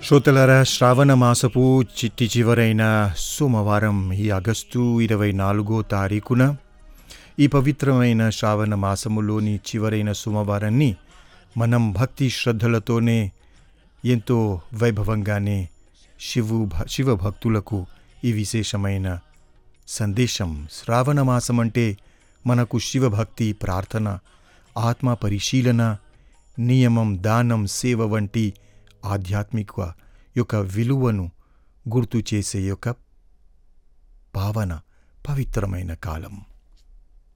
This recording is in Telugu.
శ్రోతలారా శ్రావణ మాసపు చిట్టి చివరైన సోమవారం ఈ ఆగస్టు ఇరవై నాలుగో తారీఖున ఈ పవిత్రమైన శ్రావణ మాసములోని చివరైన సోమవారాన్ని మనం భక్తి శ్రద్ధలతోనే ఎంతో వైభవంగానే శివు భ- శివ భక్తులకు ఈ విశేషమైన సందేశం శ్రావణ మాసం అంటే మనకు శివభక్తి ప్రార్థన ఆత్మ పరిశీలన నియమం దానం సేవ వంటి ఆధ్యాత్మిక యొక్క విలువను గుర్తు చేసే యొక్క భావన పవిత్రమైన కాలం